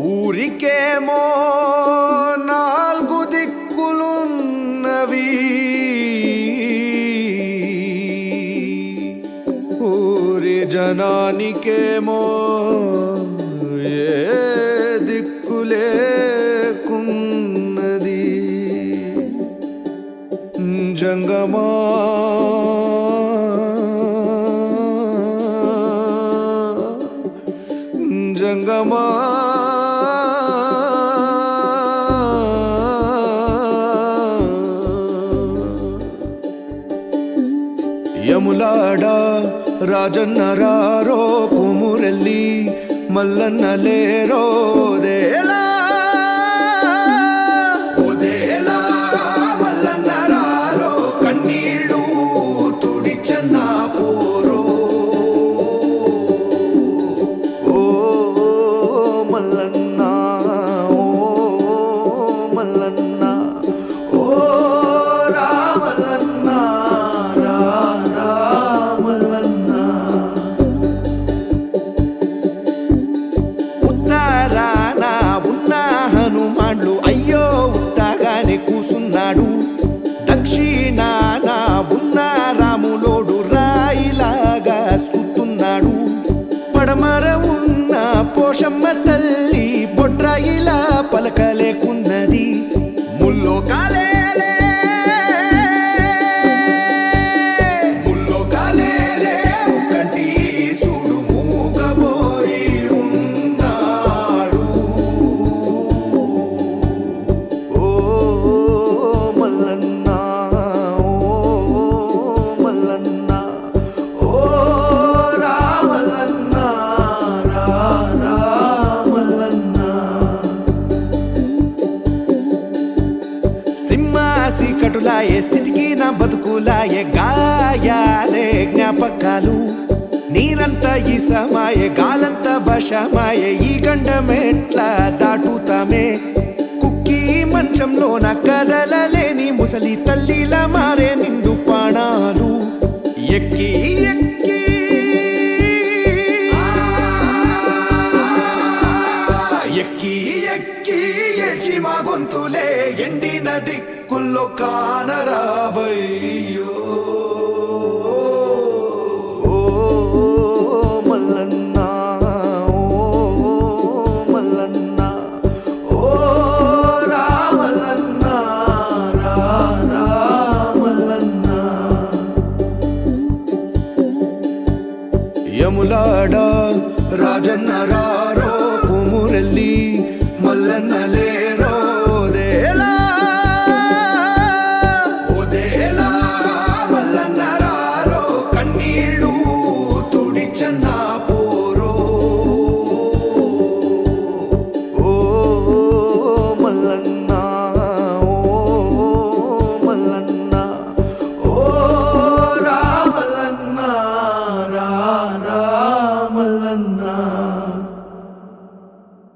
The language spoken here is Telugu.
ఊరికేమో నాలుగు దిక్కులున్నవి ఊరి జనానికేమో ఏ దిక్కులేకున్నది జంగమా జంగమా యములాడ రాజన్న రారో కుమురెల్లి మల్లన్న లేరో దేలా ఓదేలా మల్లన్న రారో కన్నీళ్ళు తుడిచన్న పోరో ఓ మల్లన్న ఓ మల్లన్న ఓ రామల్లన్న రా రామల్లన్న ఉత్తరాన ఉన్న హనుమాన్లు అయ్యో ఉత్తగానే కూసున్నాడు దక్షిణాన ఉన్న రాములోడు రాయిలాగా సుతున్నాడు పడమర ఉన్న పోషమ్మ తల్లి బొడ్రాయిలా పలకలేకున్నది ముల్లో కాలేలే ముల్లో కాలేలే ఒక్కటి సుడు మూగబోయి ఉన్నాడు ఓ మల్లన్న ఓ మల్లన్న ఓ రామల్లన్న రా రామల్లన్న సింహాసి కటులాయే స్థితికి నా బతుకులాయే గాయాలే జ్ఞాపకాలు నీరంతా ఈ సమాయే గాలంతా వశమాయే ఈ గండమెట్లా దాటుతామే కుక్కి మంచంలో నా కదలలేని ముసలి తల్లిలా మారే నిండు పాణాలు ఎక్కి ఎక్కి ఎక్కి ఎక్కి ఏడ్చి మా గొంతులే ఎండిన దిక్కుల్లో కానరావయ్యో ఓ మల్లన్న ఓ మల్లన్న ఓ రామల్లన్న రా రామల్లన్న యములాడ రాజన్న రారో కుమురెల్లి మల్లన్న లేరో దేలా